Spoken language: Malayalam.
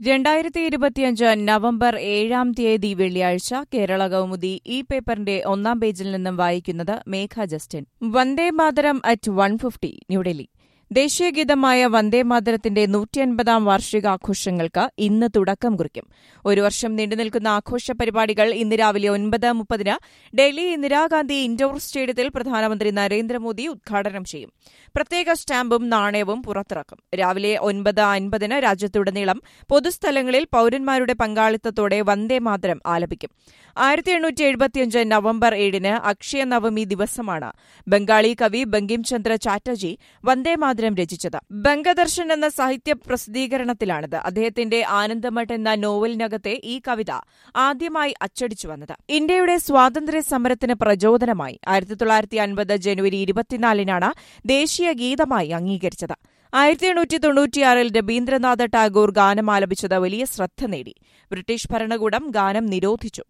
രണ്ടായിരത്തി ഇരുപത്തിയഞ്ച് നവംബർ ഏഴാം തീയതി വെള്ളിയാഴ്ച കേരള കൗമുദി ഈ പേപ്പറിന്റെ ഒന്നാം പേജിൽ നിന്നും വായിക്കുന്നത് Megha Justin Vande Mataram at one fifty New Delhi ദേശീയഗീതമായ വന്ദേമാതരത്തിന്റെ നൂറ്റിയൻപതാം വാർഷികാഘോഷങ്ങൾക്ക് ഇന്ന് തുടക്കം കുറിക്കും ഒരു വർഷം നീണ്ടുനിൽക്കുന്ന ആഘോഷ പരിപാടികൾ ഇന്ന് രാവിലെ ഒൻപത് മുപ്പതിന് ഡൽഹി ഇന്ദിരാഗാന്ധി ഇൻഡോർ സ്റ്റേഡിയത്തിൽ പ്രധാനമന്ത്രി നരേന്ദ്രമോദി ഉദ്ഘാടനം ചെയ്യും പ്രത്യേക സ്റ്റാമ്പും നാണയവും പുറത്തിറക്കും രാവിലെ ഒൻപത് അൻപതിന് രാജ്യത്തുടനീളം പൊതുസ്ഥലങ്ങളിൽ പൌരന്മാരുടെ പങ്കാളിത്തത്തോടെ വന്ദേമാതരം ആലപിക്കും ആയിരത്തി എണ്ണൂറ്റി എഴുപത്തിയഞ്ച് നവംബർ ഏഴിന് അക്ഷയ നവമി ദിവസമാണ് ബംഗാളി കവി ബങ്കിം ചന്ദ്ര ചാറ്റർജി വന്ദേമാതരം രചിച്ചത് ബംഗദർശൻ എന്ന സാഹിത്യ പ്രസിദ്ധീകരണത്തിലാണിത് അദ്ദേഹത്തിന്റെ ആനന്ദമഠ് എന്ന നോവലിനകത്തെ ഈ കവിത ആദ്യമായി അച്ചടിച്ചു വന്നത് ഇന്ത്യയുടെ സ്വാതന്ത്ര്യ സമരത്തിന് പ്രചോദനമായി ആയിരത്തി തൊള്ളായിരത്തി അൻപത് ജനുവരി ഇരുപത്തിനാലിനാണ് ദേശീയ ഗീതമായി അംഗീകരിച്ചത് ആയിരത്തി എണ്ണൂറ്റി തൊണ്ണൂറ്റിയാറിൽ രവീന്ദ്രനാഥ ടാഗോർ ഗാനം ആലപിച്ചത് വലിയ ശ്രദ്ധ നേടി ബ്രിട്ടീഷ് ഭരണകൂടം ഗാനം നിരോധിച്ചു